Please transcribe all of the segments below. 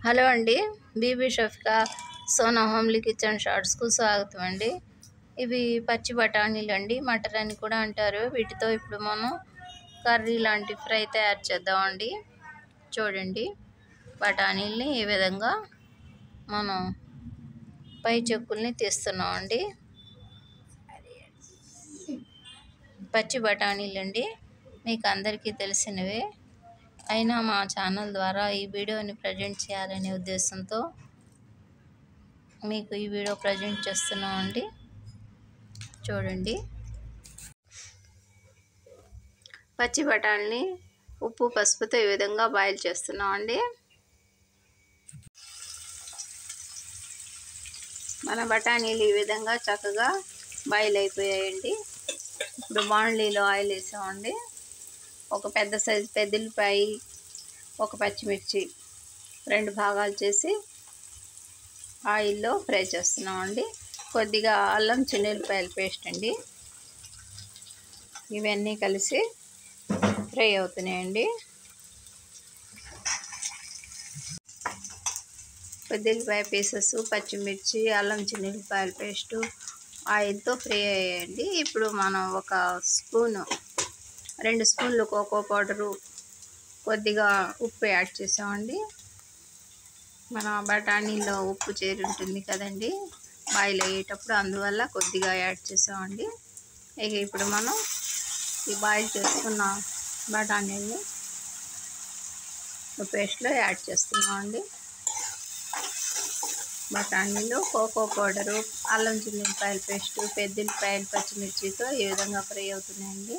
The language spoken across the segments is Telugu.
హలో అండి బీబీ షఫికా సోనా హోమ్లీ కిచెన్ షార్ట్స్కు స్వాగతం అండి ఇవి పచ్చి బఠానీలు అండి మటర్ అని కూడా అంటారు వీటితో ఇప్పుడు మనం కర్రీ లాంటి ఫ్రై తయారు చేద్దామండి చూడండి బఠానీల్ని ఈ విధంగా మనం పై చెక్కుల్ని తీస్తున్నామండి పచ్చి బఠానీలు అండి మీకు అందరికీ తెలిసినవే అయినా మా ఛానల్ ద్వారా ఈ వీడియోని ప్రజెంట్ చేయాలనే ఉద్దేశంతో మీకు ఈ వీడియో ప్రజెంట్ చేస్తున్నామండి చూడండి పచ్చి బఠానీని ఉప్పు పసుపుతో ఈ విధంగా బాయిల్ చేస్తున్నామండి మన బఠానీలు ఈ విధంగా చక్కగా బాయిల్ అయిపోయాయండి ఇప్పుడు బాండ్లీలో ఆయిల్ వేసామండి ఒక పెద్ద సైజు పెద్దలిపాయ ఒక పచ్చిమిర్చి రెండు భాగాలు చేసి ఆయిల్లో ఫ్రై చేస్తున్నామండి కొద్దిగా అల్లం చిన్నెల్లిపాయల పేస్ట్ అండి ఇవన్నీ కలిసి ఫ్రై అవుతున్నాయండి కొద్దిల్లిపాయ పీసెస్ పచ్చిమిర్చి అల్లం చిన్నెల్లిపాయల పేస్టు ఆయిల్తో ఫ్రై అయ్యాయండి ఇప్పుడు మనం ఒక స్పూను రెండు స్పూన్లు కోకో పౌడరు కొద్దిగా ఉప్పు యాడ్ చేసామండి మన బఠానీలో ఉప్పు చేరి ఉంటుంది కదండి బాయిల్ అయ్యేటప్పుడు అందువల్ల కొద్దిగా యాడ్ చేసామండి ఇక ఇప్పుడు మనం ఈ బాయిల్ చేసుకున్న బఠానీని పేస్ట్లో యాడ్ చేస్తున్నామండి బఠానీలు కోకో పౌడరు అల్లం చిల్లిపాయల పేస్టు పెద్దల్లిపాయలు పచ్చిమిర్చితో ఈ విధంగా ఫ్రై అవుతున్నాయండి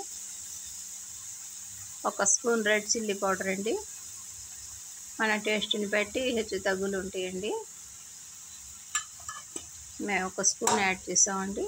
ఒక స్పూన్ రెడ్ చిల్లీ పౌడర్ అండి మన టేస్ట్ని బట్టి హెచ్చు తగ్గులు ఉంటాయండి మేము ఒక స్పూన్ యాడ్ చేసామండి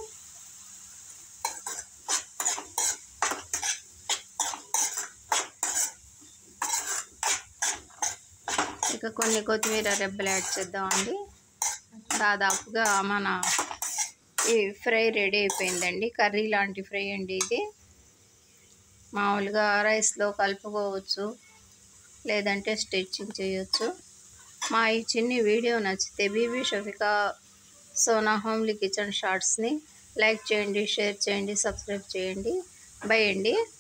ఇక కొన్ని కొత్తిమీర రెబ్బలు యాడ్ చేద్దామండి దాదాపుగా మన ఈ ఫ్రై రెడీ అయిపోయిందండి కర్రీ లాంటి ఫ్రై అండి ఇది మామూలుగా రైస్లో కలుపుకోవచ్చు లేదంటే స్టిచ్చింగ్ చేయొచ్చు మా ఈ చిన్ని వీడియో నచ్చితే బీబీ షఫికా సోనా హోమ్లీ కిచెన్ షార్ట్స్ని లైక్ చేయండి షేర్ చేయండి సబ్స్క్రైబ్ చేయండి బై అండి